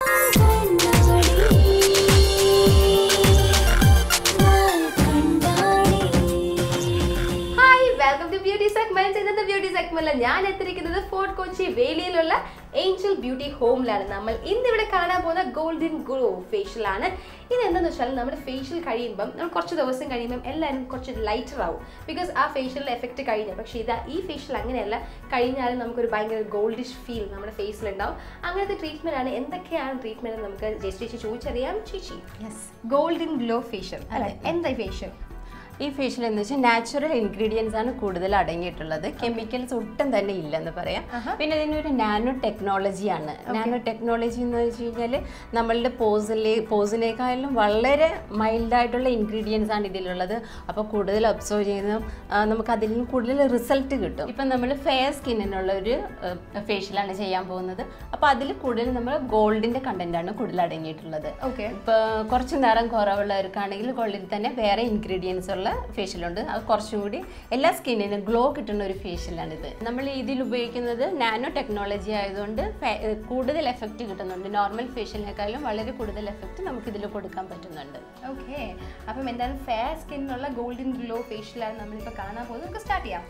Hi welcome to beauty segment ഇന്നത്തെ beauty സെഗ്മെന്റിൽ ഞാൻ എത്തിയിരിക്കുന്നത് ഫോർട്ട് കൊച്ചി വേലിയിലുള്ള ഏഞ്ചൽ ബ്യൂട്ടി ഹോമിലാണ് നമ്മൾ ഇന്ന് ഇവിടെ കാണാൻ പോകുന്ന ഗോൾഡൻ ഗ്ലോ ഫേഷ്യൽ ആണ് ഇത് എന്താണെന്ന് വെച്ചാൽ നമ്മുടെ ഫേഷ്യൽ കഴിയുമ്പം നമ്മൾ കുറച്ച് ദിവസം കഴിയുമ്പം എല്ലാവരും കുറച്ച് ലൈറ്റർ ആവും ബിക്കോസ് ആ ഫേഷ്യലിന്റെ എഫക്റ്റ് കഴിഞ്ഞു പക്ഷേ ഇതാ ഈ ഫേഷ്യൽ അങ്ങനെയല്ല കഴിഞ്ഞാലും നമുക്കൊരു ഭയങ്കര ഗോൾഡിഷ് ഫീൽ നമ്മുടെ ഫേസിൽ ഉണ്ടാവും അങ്ങനത്തെ ട്രീറ്റ്മെന്റ് ആണ് എന്തൊക്കെയാണ് ട്രീറ്റ്മെന്റ് നമുക്ക് ജസ്റ്റ് ചേച്ചി ചോദിച്ചറിയാം ചേച്ചി യെസ് ഗോൾഡൻ ഗ്ലോ ഫേഷ്യൽ അല്ലെ എന്താ ഫേഷ്യൽ ഈ ഫേഷ്യൽ എന്ന് വെച്ചാൽ നാച്ചുറൽ ഇൻഗ്രീഡിയൻസ് ആണ് കൂടുതൽ അടങ്ങിയിട്ടുള്ളത് കെമിക്കൽസ് ഒട്ടും തന്നെ ഇല്ലെന്ന് പറയാം പിന്നെ ഇതിനൊരു നാനോ ടെക്നോളജിയാണ് നാനോ ടെക്നോളജി എന്ന് വെച്ച് കഴിഞ്ഞാൽ നമ്മളുടെ പോസിലെ പോസിനേക്കാളും വളരെ മൈൽഡായിട്ടുള്ള ഇൻഗ്രീഡിയൻസ് ആണ് ഇതിലുള്ളത് അപ്പോൾ കൂടുതൽ ഒബ്സർവ് ചെയ്യുന്ന ആ, നമുക്ക് അതിൽ നിന്ന് കൂടുതൽ റിസൾട്ട് കിട്ടും ഇപ്പം നമ്മൾ ഫെയർ സ്കിന്നിനുള്ള ഒരു ഫേഷ്യലാണ് ചെയ്യാൻ പോകുന്നത് അപ്പോൾ അതിൽ കൂടുതൽ നമ്മൾ ഗോൾഡിൻ്റെ കണ്ടൻ്റാണ് കൂടുതൽ അടങ്ങിയിട്ടുള്ളത് ഓക്കെ ഇപ്പോൾ കുറച്ച് നിറം കുറവുള്ളവർക്കാണെങ്കിൽ ഗോൾഡിൽ തന്നെ വേറെ ഇൻഗ്രീഡിയൻസ് ഉള്ള ഫേഷ്യലുണ്ട് അത് കുറച്ചും കൂടി എല്ലാ സ്കിന്നിനും ഗ്ലോ കിട്ടുന്ന ഒരു ഫേഷ്യലാണിത് നമ്മൾ ഇതിൽ ഉപയോഗിക്കുന്നത് നാനോ ടെക്നോളജി ആയതുകൊണ്ട് ഫെ- ഏഹ് കൂടുതൽ എഫക്റ്റ് കിട്ടുന്നുണ്ട് നോർമൽ ഫേഷ്യലിനേക്കാളും വളരെ കൂടുതൽ എഫക്റ്റ് നമുക്ക് ഇതിൽ കൊടുക്കാൻ പറ്റുന്നുണ്ട് ഓക്കെ അപ്പം എന്തായാലും ഫെയർ സ്കിന്നിനുള്ള ഗോൾഡൻ ഗ്ലോ ഫേഷ്യലാണ് നമ്മളിപ്പോൾ കാണാൻ പോകുന്നത് നമുക്ക് സ്റ്റാർട്ട് ചെയ്യാം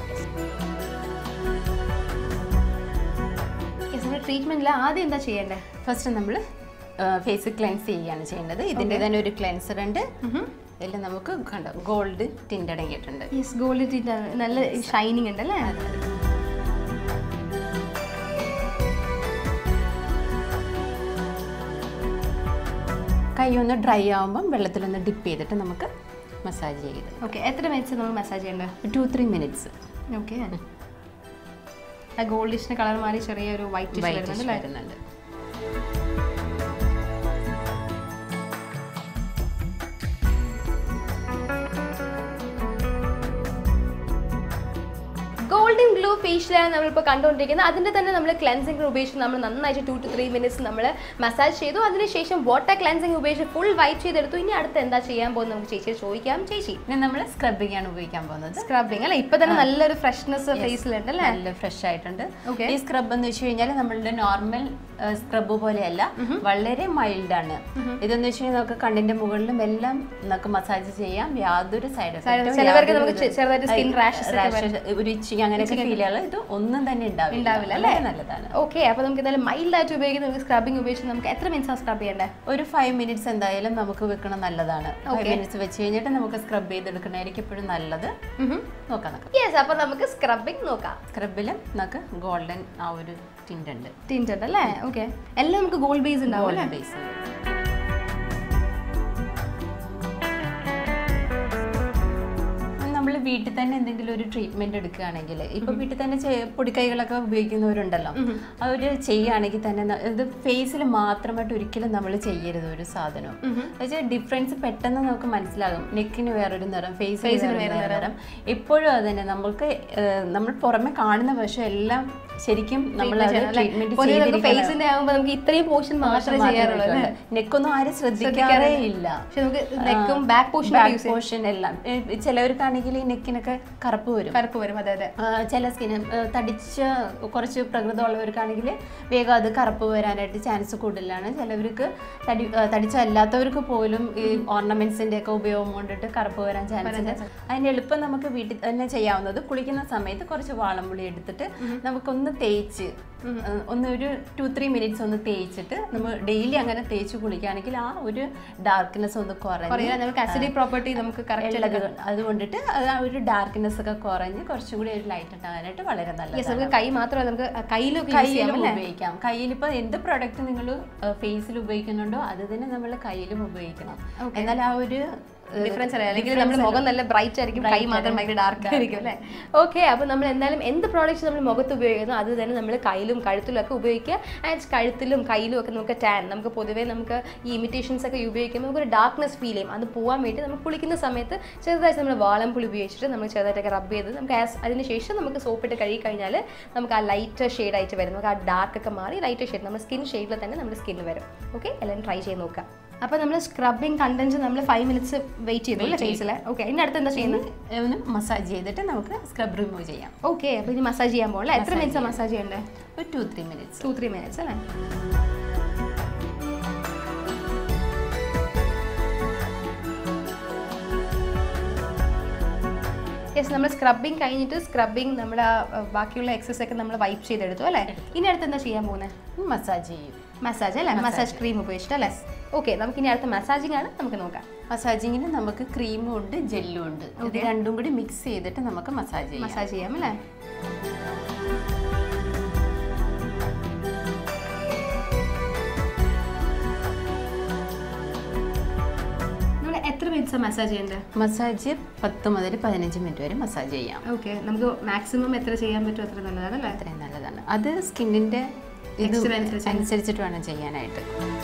നമ്മുടെ ട്രീറ്റ്മെന്റിൽ ആദ്യം എന്താ ചെയ്യേണ്ടത് ഫസ്റ്റ് നമ്മൾ ഫേസ് ക്ലെൻസ് ചെയ്യുകയാണ് ചെയ്യേണ്ടത് ഇതിൻ്റെ തന്നെ ഒരു ക്ലെൻസർ ഉണ്ട് ഇതിൽ നമുക്ക് കണ്ടോ ഗോൾഡ് ടിൻ്റ് അടങ്ങിയിട്ടുണ്ട് യെസ് ഗോൾഡ് ടീറ്റ് നല്ല ഷൈനിങ് ഉണ്ട് അല്ലേ കൈ ഒന്ന് ഡ്രൈ ആകുമ്പം വെള്ളത്തിലൊന്ന് ഡിപ്പ് ചെയ്തിട്ട് നമുക്ക് മസാജ് ചെയ്ത് ഓക്കെ എത്ര മിനിറ്റ്സ് നമ്മൾ മസാജ് ചെയ്യേണ്ടത് ടു ത്രീ മിനിറ്റ്സ് ഓക്കെ ആ ഗോൾഡിഷിന് കളർ മാറി ചെറിയൊരു വൈറ്റ് വരുന്നുണ്ട് അല്ലേ വരുന്നുണ്ട് ഗോൾഡൻ ഗ്ലോ ഫേഷ്യലാണ് നമ്മളിപ്പോൾ കണ്ടുകൊണ്ടിരിക്കുന്നത് അതിൻ്റെ തന്നെ നമ്മൾ ക്ലെൻസിങ് ഉപയോഗിച്ച് നമ്മൾ നന്നായിട്ട് ടു ടു ത്രീ മിനിറ്റ്സ് നമ്മൾ മസാജ് ചെയ്തു അതിനുശേഷം വാട്ടർ ക്ലെൻസിങ് ഉപയോഗിച്ച് ഫുൾ വൈറ്റ് ചെയ്തെടുത്തു ഇനി അടുത്ത് എന്താ ചെയ്യാൻ പോകുന്നത് നമുക്ക് ചേച്ചിയെ ചോദിക്കാം ചേച്ചി പിന്നെ നമ്മൾ സ്ക്രബിംഗ് ആണ് ഉപയോഗിക്കാൻ പോകുന്നത് സ്ക്രബിങ് അല്ലേ ഇപ്പൊ തന്നെ നല്ലൊരു ഫ്രഷ്നെസ് ഫേസിലുണ്ട് അല്ലേ നല്ല ഫ്രഷ് ആയിട്ടുണ്ട് Okay. ഈ സ്ക്രബ് എന്ന് വെച്ച് കഴിഞ്ഞാൽ നമ്മളുടെ നോർമൽ സ്ക്രബ് പോലെയല്ല വളരെ മൈൽഡ് ആണ് ഇതെന്ന് വെച്ച് കഴിഞ്ഞാൽ നമുക്ക് കണ്ണിന്റെ മുകളിലും എല്ലാം നമുക്ക് മസാജ് ചെയ്യാം യാതൊരു സൈഡ് ചിലവർക്ക് നമുക്ക് ചെ- ചെറുതായിട്ട് skin rashes ഒക്കെ ഒരു ഇച്ചിങ് അങ്ങനെയൊക്കെ ഫീൽ ചെയ്യാൻ ഇത് ഒന്നും തന്നെ ഉണ്ടാവില്ല ഉണ്ടാവില്ല അല്ലേ? വളരെ നല്ലതാണ് ഓക്കെ അപ്പൊ നമുക്ക് എന്തായാലും മൈൽഡ് ആയിട്ട് ഉപയോഗിക്കുന്ന നമുക്ക് സ്ക്രബിംഗ് ഉപയോഗിച്ച് നമുക്ക് എത്ര മിനിറ്റ്സ് സ്ക്രബ് ചെയ്യണ്ടേ ഒരു ഫൈവ് മിനിറ്റ്സ് എന്തായാലും നമുക്ക് വെക്കണം നല്ലതാണ് ഫൈവ് മിനിറ്റ്സ് വെച്ച് കഴിഞ്ഞിട്ട് നമുക്ക് സ്ക്രബ് ചെയ്തെടുക്കണമായിരിക്കും എപ്പോഴും നല്ലത് നോക്കാം നോക്കാം യെസ് അപ്പൊ നമുക്ക് സ്ക്രബിംഗ് നോക്കാം സ്ക്രബിലും നമുക്ക് ഗോൾഡൻ ആ ഒരു ടിൻ്റ് ഉണ്ട് ടിൻറ്റ് ഉണ്ട് അല്ലേ ഓക്കെ എല്ലാം നമുക്ക് ഗോൾഡ് ബേസ് ഉണ്ടാവും അല്ലേ ഗോൾഡൻ ബേസ് ഉണ്ട് നമ്മൾ വീട്ടിൽ തന്നെ എന്തെങ്കിലും ഒരു ട്രീറ്റ്മെന്റ് എടുക്കുകയാണെങ്കിൽ ഇപ്പൊ വീട്ടിൽ തന്നെ ചെ- പൊടിക്കൈകളൊക്കെ ഉപയോഗിക്കുന്നവരുണ്ടല്ലോ അവർ ചെയ്യുകയാണെങ്കിൽ തന്നെ ന- ഇത് ഫേസിൽ മാത്രമായിട്ട് ഒരിക്കലും നമ്മൾ ചെയ്യരുത് ഒരു സാധനം വെച്ചാൽ ഡിഫറൻസ് പെട്ടെന്ന് നമുക്ക് മനസ്സിലാകും നെക്കിന് വേറൊരു നിറം ഫേസിന് വേറെ നിറം എപ്പോഴും അത് തന്നെ നമുക്ക് ഏഹ്, നമ്മൾ പുറമെ കാണുന്ന പക്ഷെ എല്ലാം ശരിക്കും നമ്മൾ പൊതുവെ നമുക്ക് ഫേസിന്റെ ആകുമ്പോൾ നമുക്ക് ഇത്രയും പോർഷൻ മാത്രമേ ചെയ്യാറുള്ളൂ അല്ലേ നെക്കൊന്നും ആരും ശ്രദ്ധിക്കാറേ ഇല്ല പക്ഷെ നമുക്ക് നെക്കും ബാക്ക് പോർഷൻ ബാക്ക് പോർഷൻ എല്ലാം ഏഹ് ചിലവർക്കാണെങ്കിൽ ഈ നെക്കിനൊക്കെ കറുപ്പ് വരും കറുപ്പ് വരും അതെ അതെ ആ, ചില സ്കിന് തടിച്ച കുറച്ച് പ്രകൃതമുള്ളവർക്കാണെങ്കിൽ വേഗം അത് കറുപ്പ് വരാനായിട്ട് ചാൻസ് കൂടുതലാണ് ചിലവർക്ക് തടി ആ, തടിച്ചല്ലാത്തവർക്ക് പോലും ഈ ഓർണമെന്റ്സിന്റെ ഒക്കെ ഉപയോഗം കൊണ്ടിട്ട് കറുപ്പ് വരാൻ ചാൻസ് ഉണ്ട് അതിന് എളുപ്പം നമുക്ക് വീട്ടിൽ തന്നെ ചെയ്യാവുന്നത് കുളിക്കുന്ന സമയത്ത് കുറച്ച് വാളംപുളി എടുത്തിട്ട് നമുക്കൊന്ന് തേച്ച് ആ, ഒന്ന് ഒരു ടു ത്രീ മിനിറ്റ്സ് ഒന്ന് തേച്ചിട്ട് നമ്മൾ ഡെയിലി അങ്ങനെ തേച്ച് കുളിക്കുകയാണെങ്കിൽ ആ ഒരു ഡാർക്ക്നെസ് ഒന്ന് കുറഞ്ഞ് പറയാം നമുക്ക് അസിഡിക് പ്രോപ്പർട്ടി നമുക്ക് കറക്റ്റ് ഉള്ളത് അതുകൊണ്ടിട്ട് അത് ആ ഒരു ഡാർക്ക്നെസ് ഒക്കെ കുറഞ്ഞ് കുറച്ചും കൂടി ഒരു ലൈറ്റ് ഉണ്ടാകാനായിട്ട് വളരെ നല്ലതാണ് നമുക്ക് കൈ മാത്രമല്ല നമുക്ക് കയ്യിലൊക്കെ യൂസ് കയ്യിലും ചെയ്യാം അല്ലേ ഉപയോഗിക്കാം കയ്യിൽ ഇപ്പൊ എന്ത് പ്രൊഡക്റ്റ് നിങ്ങൾ ഫേസിൽ ഉപയോഗിക്കുന്നുണ്ടോ അത് തന്നെ നമ്മൾ കയ്യിലും ഉപയോഗിക്കണം എന്നാൽ ആ ഒരു ഏഹ്, ഡിഫറൻസ് അറിയാം അല്ലെങ്കിൽ നമ്മുടെ മുഖം നല്ല ബ്രൈറ്റ് ആയിരിക്കും കൈ മാത്രം ഭയങ്കര ഡാർക്ക് ആയിരിക്കും അല്ലേ ഓക്കെ അപ്പോൾ നമ്മൾ എന്തായാലും എന്ത് പ്രോഡക്റ്റ്സ് നമ്മൾ മുഖത്ത് ഉപയോഗിക്കുന്നു അത് തന്നെ നമ്മൾ കയ്യിലും കഴുത്തിലും ഒക്കെ ഉപയോഗിക്കുക ആൻഡ് കഴുത്തിലും കയ്യിലും ഒക്കെ നമുക്ക് ടാൻ നമുക്ക് പൊതുവേ നമുക്ക് ഈ ഇമിറ്റേഷൻസ് ഒക്കെ ഉപയോഗിക്കുമ്പോൾ നമുക്കൊരു ഡാർക്ക്നെസ് ഫീൽ ചെയ്യും അത് പോകാൻ വേണ്ടി നമ്മൾ കുളിക്കുന്ന സമയത്ത് ചെറുതായിട്ട് നമ്മൾ വാളം പുളി ഉപയോഗിച്ചിട്ട് നമ്മൾ ചെറുതായിട്ടൊക്കെ റബ്ബ് ചെയ്ത് നമുക്ക് ആസ് അതിന് ശേഷം നമുക്ക് സോപ്പിട്ട് കഴുകി കഴിഞ്ഞാൽ നമുക്ക് ആ ലൈറ്റ് ഷെയ്ഡായിട്ട് വരും നമുക്ക് ആ ഡാർക്ക് ഒക്കെ മാറി ലൈറ്റ് ഷെയ്ഡ് നമ്മുടെ സ്കിൻ ഷെയ്ഡിൽ തന്നെ നമ്മുടെ സ്കിൻ വരും ഓക്കെ എല്ലാവരും ട്രൈ ചെയ്ത് നോക്കാം അപ്പോൾ നമ്മൾ സ്ക്രബിങ് കണ്ടൻസ് നമ്മൾ ഫൈവ് മിനിറ്റ്സ് വെയിറ്റ് ചെയ്തു അല്ലേ ഫേസിൽ ഓക്കെ ഇനി അടുത്ത് എന്താ ചെയ്യുന്നത് ഒന്ന് മസാജ് ചെയ്തിട്ട് നമുക്ക് സ്ക്രബ് റിമൂവ് ചെയ്യാം ഓക്കെ അപ്പോൾ ഇനി മസാജ് ചെയ്യാൻ പോകണം എത്ര മിനിറ്റ്സ് മസാജ് ചെയ്യണ്ടേ ഒരു two three minutes two three minutes അല്ലേ യെസ് നമ്മൾ സ്ക്രബിങ് കഴിഞ്ഞിട്ട് സ്ക്രബിങ് നമ്മുടെ ആ, ആ, ബാക്കിയുള്ള എക്സസൈസ് ഒക്കെ നമ്മൾ വൈപ്പ് ചെയ്തെടുത്തു അല്ലേ ഇനി അടുത്ത് എന്താ ചെയ്യാൻ പോകുന്നത് മസാജ് ചെയ്യും മസാജ് അല്ലേ മസാജ് ക്രീം ഉപയോഗിച്ചിട്ട് അല്ലേ ഓക്കെ നമുക്ക് ഇനി അടുത്ത മസാജിങ് ആണ് നമുക്ക് നോക്കാം മസാജിങ്ങിന് നമുക്ക് ക്രീമും ഉണ്ട് ജെല്ലും ഉണ്ട് ഇത് രണ്ടും കൂടി മിക്സ് ചെയ്തിട്ട് നമുക്ക് മസാജ് ചെയ്യാം മസാജ് ചെയ്യാം അല്ലേ നമ്മൾ എത്ര മിനിറ്റ്സ് മസാജ് ചെയ്യേണ്ടത് മസാജ് പത്ത് മുതൽ പതിനഞ്ച് മിനിറ്റ് വരെ മസാജ് ചെയ്യാം ഓക്കെ നമുക്ക് മാക്സിമം എത്ര ചെയ്യാൻ പറ്റും അത്ര നല്ലതാണ് അല്ലേ അത്രയും നല്ലതാണ് അത് സ്കിന്നിന്റെ ഇത് Texture അനുസരിച്ച്. അനുസരിച്ചിട്ട് വേണം ചെയ്യാനായിട്ട്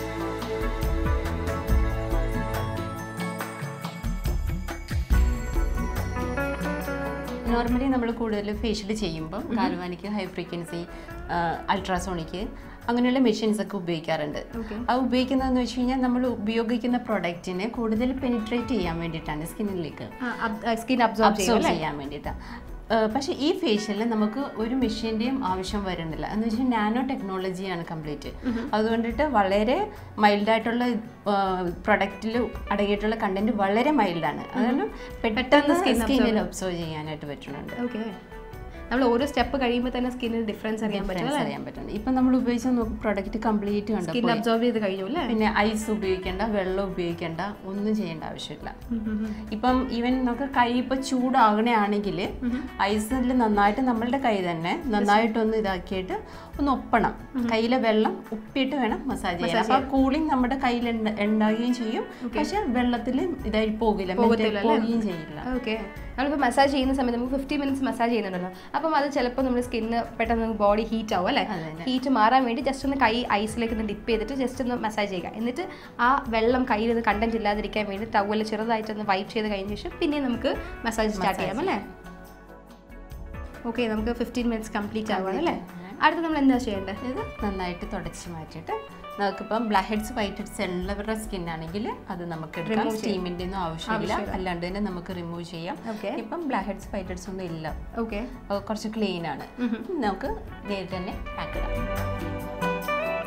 നോർമലി നമ്മൾ കൂടുതൽ ഫേഷ്യൽ ചെയ്യുമ്പോൾ ഗാൽവാനിക്ക് ഹൈ ഫ്രീക്വൻസി അൾട്രാസോണിക്ക് അങ്ങനെയുള്ള മെഷീൻസ് ഒക്കെ ഉപയോഗിക്കാറുണ്ട് Okay. അത് ഉപയോഗിക്കുന്നതെന്ന് വെച്ച് കഴിഞ്ഞാൽ നമ്മൾ ഉപയോഗിക്കുന്ന പ്രൊഡക്റ്റിനെ കൂടുതൽ പെനിട്രേറ്റ് ചെയ്യാൻ വേണ്ടിയിട്ടാണ് സ്കിന്നിലേക്ക് സ്കിൻ അബ്സോർബ് ചെയ്യും അബ്സോർബ് ചെയ്യാൻ വേണ്ടിയിട്ടാണ് പക്ഷേ ഈ ഫേഷ്യലിൽ നമുക്ക് ഒരു മെഷീൻ്റെയും ആവശ്യം വരുന്നില്ല എന്ന് വെച്ചാൽ നാനോ ടെക്നോളജിയാണ് കംപ്ലീറ്റ് അതുകൊണ്ടിട്ട് വളരെ മൈൽഡായിട്ടുള്ള പ്രൊഡക്റ്റിൽ അടങ്ങിയിട്ടുള്ള കണ്ടന്റ് വളരെ മൈൽഡാണ് അതുകൊണ്ട് പെട്ടെന്ന് സ്കിന്നിൽ ഒബ്സർവ് ചെയ്യാനായിട്ട് പറ്റുന്നുണ്ട് ഓക്കെ നമ്മൾ ഓരോ സ്റ്റെപ്പ് കഴിയുമ്പോൾ തന്നെ സ്കിന്നിൽ ഡിഫറൻസ് അറിയാൻ പറ്റും ഡിഫറൻസ് അറിയാൻ പറ്റുന്നുണ്ട് ഇപ്പം നമ്മൾ ഉപയോഗിച്ച പ്രൊഡക്റ്റ് കംപ്ലീറ്റ് കണ്ടു സ്കിൻ അബ്സോർബ് ചെയ്ത് കഴിഞ്ഞു അല്ലേ പിന്നെ ഐസ് ഉപയോഗിക്കേണ്ട വെള്ളം ഉപയോഗിക്കേണ്ട ഒന്നും ചെയ്യേണ്ട ആവശ്യമില്ല ഇപ്പം ഈവൻ നമുക്ക് കൈ ഇപ്പൊ ചൂടാകണയാണെങ്കിൽ ഐസിൽ നന്നായിട്ട് നമ്മളുടെ കൈ തന്നെ നന്നായിട്ടൊന്ന് ഇതാക്കിയിട്ട് ഒന്ന് ഒപ്പണം കയ്യിലെ വെള്ളം ഉപ്പിട്ട് വേണം മസാജ് ചെയ്യാൻ അപ്പൊ കൂളിംഗ് നമ്മുടെ കയ്യിൽ ഉണ്ട- ഉണ്ടാകുകയും ചെയ്യും പക്ഷെ വെള്ളത്തിൽ ഇതായി പോകില്ല മെൽറ്റ് പോവുകയും ചെയ്യില്ല ഓക്കെ നമ്മളിപ്പോൾ മസാജ് ചെയ്യുന്ന സമയത്ത് നമുക്ക് ഫിഫ്റ്റി മിനിറ്റ്സ് മസാജ് ചെയ്യുന്നുണ്ടല്ലോ അപ്പം അത് ചിലപ്പോൾ നമ്മുടെ സ്കിന്ന് പെട്ടെന്ന് ബോഡി ഹീറ്റ് ആവും അല്ലേ ഹീറ്റ് മാറാൻ വേണ്ടി ജസ്റ്റ് ഒന്ന് കൈ ഐസിലേക്ക് ഒന്ന് ഡിപ്പ് ചെയ്തിട്ട് ജസ്റ്റ് ഒന്ന് മസാജ് ചെയ്യുക എന്നിട്ട് ആ വെള്ളം കയ്യിൽ നിന്ന് കണ്ടന്റ് ഇല്ലാതിരിക്കാൻ വേണ്ടി ടവല് ചെറുതായിട്ടൊന്ന് വൈപ്പ് ചെയ്ത് കഴിഞ്ഞ ശേഷം പിന്നെ നമുക്ക് മസാജ് സ്റ്റാർട്ട് ചെയ്യാം അല്ലേ ഓക്കെ നമുക്ക് ഫിഫ്റ്റീൻ മിനിറ്റ്സ് കംപ്ലീറ്റ് ആവുകയാണ് അല്ലേ അടുത്ത് നമ്മൾ എന്താ ചെയ്യേണ്ടത് ഇത് നന്നായിട്ട് തുടച്ച് മാറ്റിയിട്ട് നമുക്കിപ്പം ബ്ലാക്ക് ഹെഡ്സ് വൈറ്റ് ഹെഡ്സ് ഉള്ളവരുടെ സ്കിൻ ആണെങ്കിൽ അത് നമുക്ക് എടുക്കാം സ്റ്റീമിൻ്റെ ഒന്നും ആവശ്യമില്ല അല്ലാണ്ട് തന്നെ നമുക്ക് റിമൂവ് ചെയ്യാം ഓക്കെ ഇപ്പം ബ്ലാക്ക് ഹെഡ്സ് വൈറ്റ് ഹെഡ്സ് ഒന്നും ഇല്ല ഓക്കെ അത് കുറച്ച് ക്ലീൻ ആണ് നമുക്ക് നേരിട്ട് തന്നെ പാക്ക് ഇടാം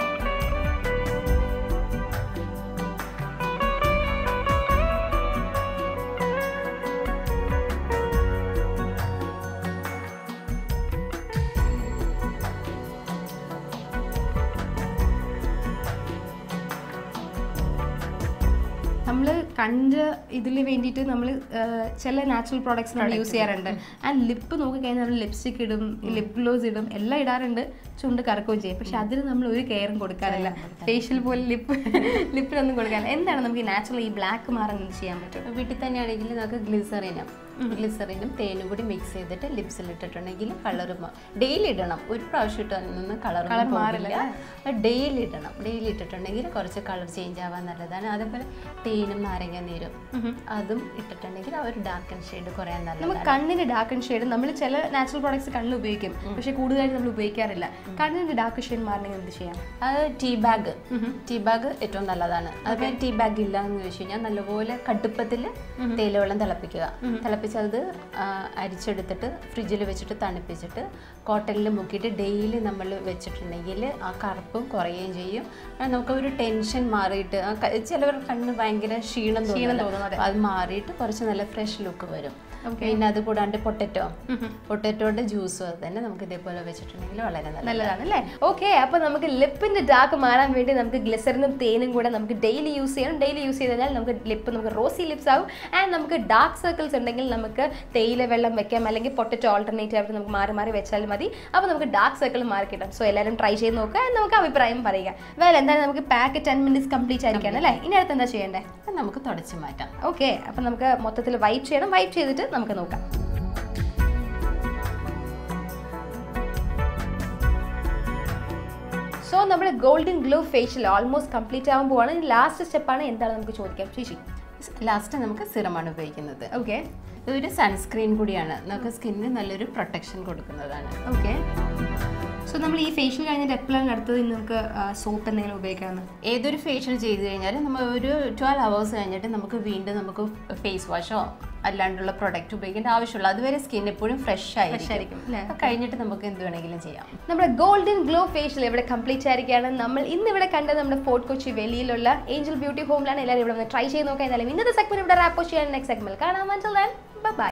നമ്മൾ കണ്ട് ഇതിൽ വേണ്ടിയിട്ട് നമ്മൾ ചില നാച്ചുറൽ പ്രോഡക്ട്സ് നമ്മൾ യൂസ് ചെയ്യാറുണ്ട് ആൻഡ് ലിപ്പ് നോക്കിക്കഴിഞ്ഞാൽ നമ്മൾ ലിപ്സ്റ്റിക് ഇടും ലിപ് ഗ്ലോസ് ഇടും എല്ലാം ഇടാറുണ്ട് ചുണ്ട് കറക്കുകയും ചെയ്യും പക്ഷെ അതിന് നമ്മൾ ഒരു കെയറും കൊടുക്കാറില്ല ഫേഷ്യൽ പോലെ ലിപ്പ് ലിപ്പിനൊന്നും കൊടുക്കാറില്ല എന്താണ് നമുക്ക് ഈ നാച്ചുറൽ ഈ ബ്ലാക്ക് മാറാൻ എന്ത് ചെയ്യാൻ പറ്റും വീട്ടിൽ തന്നെയാണെങ്കിൽ നമുക്ക് ഗ്ലിസറിനും ഗ്ലിസറിനും തേനും കൂടി മിക്സ് ചെയ്തിട്ട് ലിപ്സിൽ ഇട്ടിട്ടുണ്ടെങ്കിൽ കളർ ഡെയിലി ഇടണം ഒരു പ്രാവശ്യം ഇട്ടൊന്നും കളർ മാറില്ല ഡെയിലി ഇടണം ഡെയിലി ഇട്ടിട്ടുണ്ടെങ്കിൽ കുറച്ച് കളർ ചേഞ്ച് ആവാൻ നല്ലതാണ് അതേപോലെ തേനും നാരങ്ങ നീരും അതും ഇട്ടിട്ടുണ്ടെങ്കിൽ ആ ഒരു ഡാർക്ക് ഷെയ്ഡ് കുറയാൻ നല്ലതാണ് നമുക്ക് കണ്ണിന് ഡാർക്ക് ഷെയ്ഡ് നമ്മൾ ചില നാച്ചുറൽ പ്രോഡക്ട്സ് കണ്ണിൽ ഉപയോഗിക്കും പക്ഷെ കൂടുതലായിട്ട് നമ്മൾ ഉപയോഗിക്കാറില്ല കണ്ണിന് ഡാർക്ക് ഷെയ്ഡ് മാറണമെങ്കിൽ എന്ത് ചെയ്യാം അത് ടീ ബാഗ് ടീ ബാഗ് ഏറ്റവും നല്ലതാണ് അതുപോലെ ടീ ബാഗ് ഇല്ല എന്ന് വെച്ച് കഴിഞ്ഞാൽ നല്ലപോലെ കടുപ്പത്തിൽ തേയിലവെള്ളം തിളപ്പിക്കുക തിളപ്പിച്ച് അത് ആ, അരിച്ചെടുത്തിട്ട് ഫ്രിഡ്ജിൽ വെച്ചിട്ട് തണുപ്പിച്ചിട്ട് കോട്ടണിൽ മുക്കിയിട്ട് ഡെയിലി നമ്മൾ വെച്ചിട്ടുണ്ടെങ്കിൽ ആ കറുപ്പും കുറയുകയും ചെയ്യും ആ, നമുക്ക് ഒരു ടെൻഷൻ മാറിയിട്ട് ആ ക- ചിലവർ കണ്ണ് ഭയങ്കര ക്ഷീണം തോന്നും അത് മാറിയിട്ട് കുറച്ച് നല്ല ഫ്രഷ് ലുക്ക് വരും പിന്നെ അത് കൂടാണ്ട് പൊട്ടറ്റോ പൊട്ടറ്റോയുടെ ജ്യൂസും അത് തന്നെ നമുക്ക് ഇതേപോലെ വെച്ചിട്ടുണ്ടെങ്കിൽ വളരെ നല്ല നല്ലതാണ് അല്ലേ ഓക്കെ അപ്പൊ നമുക്ക് ലിപ്പിന്റെ ഡാർക്ക് മാറാൻ വേണ്ടി നമുക്ക് ഗ്ലിസറിനും തേനും കൂടെ നമുക്ക് ഡെയിലി യൂസ് ചെയ്യണം ഡെയിലി യൂസ് ചെയ്ത് കഴിഞ്ഞാൽ നമുക്ക് ലിപ്പ് നമുക്ക് റോസി ലിപ്സ് ആവും ആൻഡ് നമുക്ക് ഡാർക്ക് സർക്കിൾസ് ഉണ്ടെങ്കിൽ നമുക്ക് തേയില വെള്ളം വെക്കാം അല്ലെങ്കിൽ പൊട്ടറ്റോ ഓൾട്ടർനേറ്റീവ് ആയിട്ട് നമുക്ക് മാറി മാറി വെച്ചാൽ മതി അപ്പോൾ നമുക്ക് ഡാർക്ക് സർക്കിൾ മാറി കിട്ടും സോ എല്ലാവരും ട്രൈ ചെയ്ത് നോക്കുക and നമുക്ക് അഭിപ്രായം പറയുക വേറെ എന്തായാലും നമുക്ക് പാക്ക് ടെൻ മിനിറ്റ്സ് കംപ്ലീറ്റ് ആയിരിക്കണം അല്ലേ ഇനി അടുത്ത് എന്താ ചെയ്യേണ്ടത് അത് നമുക്ക് തുടച്ച് മാറ്റാം ഓക്കെ അപ്പം നമുക്ക് മൊത്തത്തിൽ വൈപ്പ് ചെയ്യണം വൈപ്പ് ചെയ്തിട്ട് നമുക്ക് നോക്കാം സോ നമ്മുടെ golden glow facial almost complete ആവാൻ പോവാണ് ലാസ്റ്റ് സ്റ്റെപ്പാണ് എന്താണ് നമുക്ക് ചോദിക്കാം ചേച്ചി ലാസ്റ്റ് നമുക്ക് സിറമാണ് ഉപയോഗിക്കുന്നത് ഓക്കെ ഇതൊരു സൺസ്ക്രീൻ കൂടിയാണ് നമുക്ക് സ്കിന്നിന് നല്ലൊരു പ്രൊട്ടക്ഷൻ കൊടുക്കുന്നതാണ് ഓക്കെ സോ നമ്മൾ ഈ ഫേഷ്യൽ കഴിഞ്ഞിട്ട് എപ്പോഴാണ് അടുത്തത് ഇനി നമുക്ക് സോപ്പ് എന്തെങ്കിലും ഉപയോഗിക്കാമെന്ന് ഏതൊരു ഫേഷ്യൽ ചെയ്ത് കഴിഞ്ഞാലും നമ്മൾ ഒരു ട്വൽവ് അവേഴ്സ് കഴിഞ്ഞിട്ട് നമുക്ക് വീണ്ടും നമുക്ക് ഫേസ് വാഷോ അല്ലാണ്ടുള്ള പ്രൊഡക്റ്റ് ഉപയോഗിക്കേണ്ട ആവശ്യമുള്ളൂ അതുവരെ സ്കിൻ എപ്പോഴും ഫ്രഷ് ആയിരിക്കും ആയിരിക്കും, അല്ലേ? അപ്പൊ കഴിഞ്ഞിട്ട് നമുക്ക് എന്ത് വേണമെങ്കിലും ചെയ്യാം നമ്മുടെ ഗോൾഡൻ ഗ്ലോ ഫേഷ്യൽ ഇവിടെ കംപ്ലീറ്റ് ആയിരിക്കുകയാണ് നമ്മൾ ഇന്ന് ഇവിടെ കണ്ടത് നമ്മുടെ ഫോർട്ട് കൊച്ചി വെളിയിലുള്ള ഏഞ്ചൽ ബ്യൂട്ടി ഹോമിലാണ് എല്ലാവരും ഇവിടെ ട്രൈ ചെയ്ത് നോക്കാൻ എന്തായാലും ഇന്നത്തെ സെഗ്മെന്റ് ഇവിടെ റാപ്പോ ചെയ്യാൻ നെക്സ്റ്റ് സെഗ്മെന്റ് കാണാൻ ബൈ